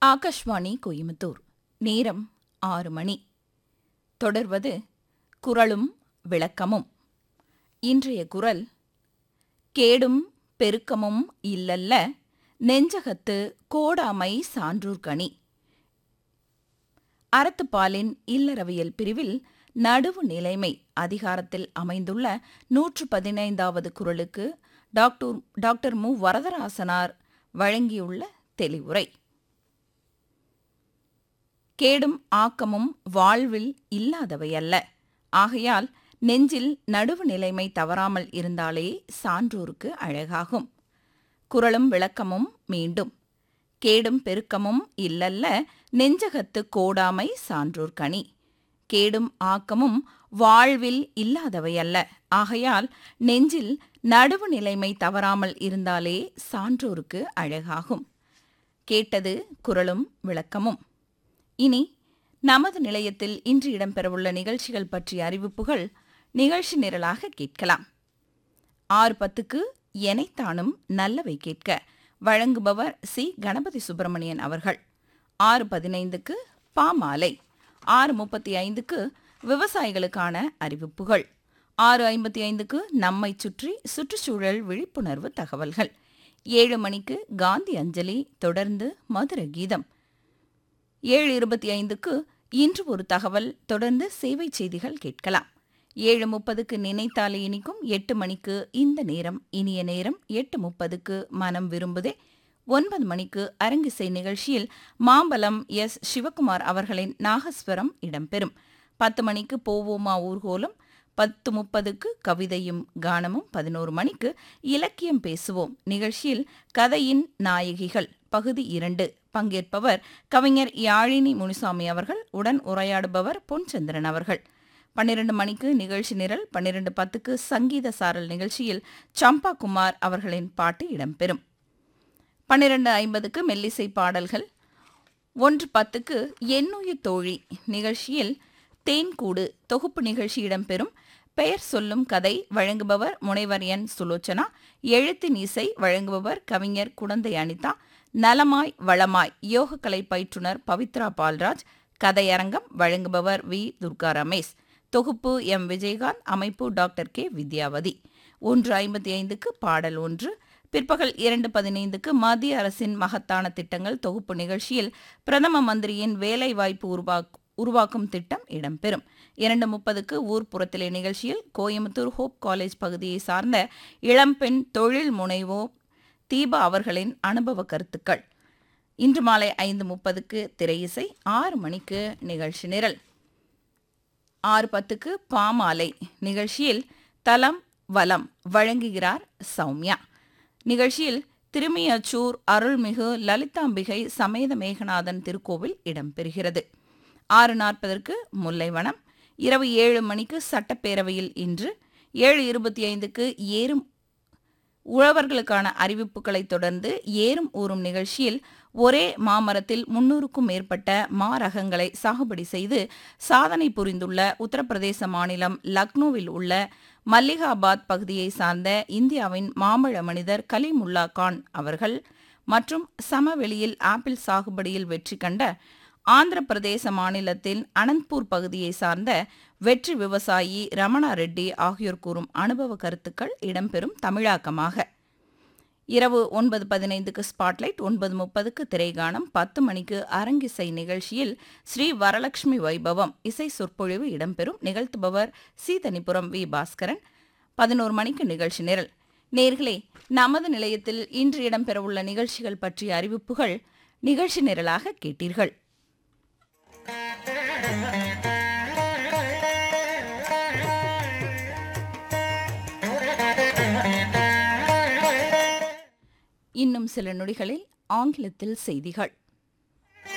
ஆகாஷ்வாணி கோயம்புத்தூர் நேரம் ஆறு மணி தொடர்வது குரலும் விளக்கமும் இன்றைய குரல் கேடும் பெருக்கமும் இல்லல்ல நெஞ்சகத்து கோடாமை சான்றூர்கணி அறத்துப்பாலின் இல்லறவியல் பிரிவில் நடுவு நிலைமை அதிகாரத்தில் அமைந்துள்ள நூற்று பதினைந்தாவது குரலுக்கு டாக்டர் டாக்டர் மு வரதராசனார் வழங்கியுள்ள தெளிவுரை கேடும் ஆக்கமும் வாழ்வில் இல்லாதவையல்ல ஆகையால் நெஞ்சில் நடுவு நிலைமை தவறாமல் இருந்தாலே சான்றோருக்கு அழகாகும் குரலும் விளக்கமும் மீண்டும் கேடும் பெருக்கமும் இல்லல்ல நெஞ்சகத்து கோடாமை சான்றோர் கனி கேடும் ஆக்கமும் வாழ்வில் இல்லாதவையல்ல ஆகையால் நெஞ்சில் நடுவு நிலைமை தவறாமல் இருந்தாலே சான்றோருக்கு அழகாகும் கேட்டது குரலும் விளக்கமும் இனி நமது நிலையத்தில் இன்று இடம்பெறவுள்ள நிகழ்ச்சிகள் பற்றிய அறிவிப்புகள் நிகழ்ச்சி நிரலாக கேட்கலாம் ஆறு பத்துக்கு எனைத்தானும் நல்லவை கேட்க வழங்குபவர் சி கணபதி சுப்பிரமணியன் அவர்கள் ஆறு பதினைந்துக்கு பாமாலை ஆறு முப்பத்தி ஐந்துக்கு விவசாயிகளுக்கான அறிவிப்புகள் ஆறு ஐம்பத்தி ஐந்துக்கு நம்மை சுற்றி சுற்றுச்சூழல் விழிப்புணர்வு தகவல்கள் ஏழு மணிக்கு காந்தி அஞ்சலி தொடர்ந்து மதுர கீதம் ஏழு இருபத்தி ஐந்துக்கு இன்று ஒரு தகவல் தொடர்ந்து சேவை செய்திகள் கேட்கலாம் ஏழு முப்பதுக்கு நினைத்தாலே இனிக்கும் எட்டு மணிக்கு இந்த நேரம் இனிய நேரம் எட்டு முப்பதுக்கு மனம் விரும்புதே ஒன்பது மணிக்கு அரங்கிசை நிகழ்ச்சியில் மாம்பலம் எஸ் சிவகுமார் அவர்களின் நாகஸ்வரம் இடம்பெறும் பத்து மணிக்கு போவோமா ஊர்கோலம் பத்து முப்பதுக்கு கவிதையும் கானமும் பதினோரு மணிக்கு இலக்கியம் பேசுவோம் நிகழ்ச்சியில் கதையின் நாயகிகள் பகுதி இரண்டு பங்கேற்பவர் கவிஞர் யாழினி முனுசாமி அவர்கள் உடன் உரையாடுபவர் பொன்சந்திரன் அவர்கள் பன்னிரண்டு மணிக்கு நிகழ்ச்சி நிரல் பன்னிரண்டு பத்துக்கு சங்கீத சாரல் நிகழ்ச்சியில் சம்பா குமார் அவர்களின் பாட்டு இடம்பெறும் பன்னிரண்டு ஐம்பதுக்கு மெல்லிசை பாடல்கள் ஒன்று பத்துக்கு எண்ணுயிர் தோழி நிகழ்ச்சியில் தேன்கூடு தொகுப்பு நிகழ்ச்சி இடம்பெறும் பெயர் சொல்லும் கதை வழங்குபவர் முனைவர் என் சுலோச்சனா எழுத்தின் இசை வழங்குபவர் கவிஞர் குடந்தை அனிதா நலமாய் வளமாய் யோகக்கலை பயிற்றுனர் பவித்ரா பால்ராஜ் கதையரங்கம் வழங்குபவர் வி துர்கா ரமேஷ் தொகுப்பு எம் விஜயகாந்த் அமைப்பு டாக்டர் கே வித்யாவதி ஒன்று ஐம்பத்தி ஐந்துக்கு பாடல் ஒன்று பிற்பகல் இரண்டு பதினைந்துக்கு மத்திய அரசின் மகத்தான திட்டங்கள் தொகுப்பு நிகழ்ச்சியில் பிரதம மந்திரியின் வேலைவாய்ப்பு உருவாக் உருவாக்கும் திட்டம் இடம்பெறும் இரண்டு முப்பதுக்கு ஊர்ப்புறத்திலே நிகழ்ச்சியில் கோயம்புத்தூர் ஹோப் காலேஜ் பகுதியை சார்ந்த இளம்பெண் தொழில் முனைவோர் தீபா அவர்களின் அனுபவ கருத்துக்கள் இன்று மாலை ஐந்து முப்பதுக்கு திரையிசை ஆறு மணிக்கு நிகழ்ச்சி நிரல் ஆறு பத்துக்கு பாமாலை நிகழ்ச்சியில் தலம் வலம் வழங்குகிறார் சௌமியா நிகழ்ச்சியில் திருமியச்சூர் அருள்மிகு லலிதாம்பிகை சமேத மேகநாதன் திருக்கோவில் இடம்பெறுகிறது ஆறு நாற்பதற்கு முல்லைவனம் இரவு ஏழு மணிக்கு சட்டப்பேரவையில் இன்று ஏழு இருபத்தி ஐந்துக்கு ஏறும் உழவர்களுக்கான அறிவிப்புகளைத் தொடர்ந்து ஏறும் ஊறும் நிகழ்ச்சியில் ஒரே மாமரத்தில் முன்னூறுக்கும் மேற்பட்ட மா ரகங்களை சாகுபடி செய்து சாதனை புரிந்துள்ள உத்தரப்பிரதேச மாநிலம் லக்னோவில் உள்ள மல்லிகாபாத் பகுதியை சார்ந்த இந்தியாவின் மாம்பழ மனிதர் கலிமுல்லா கான் அவர்கள் மற்றும் சமவெளியில் ஆப்பிள் சாகுபடியில் வெற்றி கண்ட ஆந்திர பிரதேச மாநிலத்தின் அனந்த்பூர் பகுதியை சார்ந்த வெற்றி விவசாயி ரமணா ரெட்டி ஆகியோர் கூறும் அனுபவ கருத்துக்கள் இடம்பெறும் தமிழாக்கமாக இரவு ஒன்பது பதினைந்துக்கு ஸ்பாட்லைட் ஒன்பது முப்பதுக்கு திரைகானம் பத்து மணிக்கு அரங்கிசை நிகழ்ச்சியில் ஸ்ரீ வரலட்சுமி வைபவம் இசை சொற்பொழிவு இடம்பெறும் நிகழ்த்துபவர் சீதனிபுரம் வி பாஸ்கரன் பதினோரு மணிக்கு நிகழ்ச்சி நிரல் நேர்களே நமது நிலையத்தில் இன்று இடம்பெறவுள்ள நிகழ்ச்சிகள் பற்றிய அறிவிப்புகள் நிகழ்ச்சி நிரலாக கேட்டீர்கள் இன்னும் சில நொடிகளில் ஆங்கிலத்தில் செய்திகள்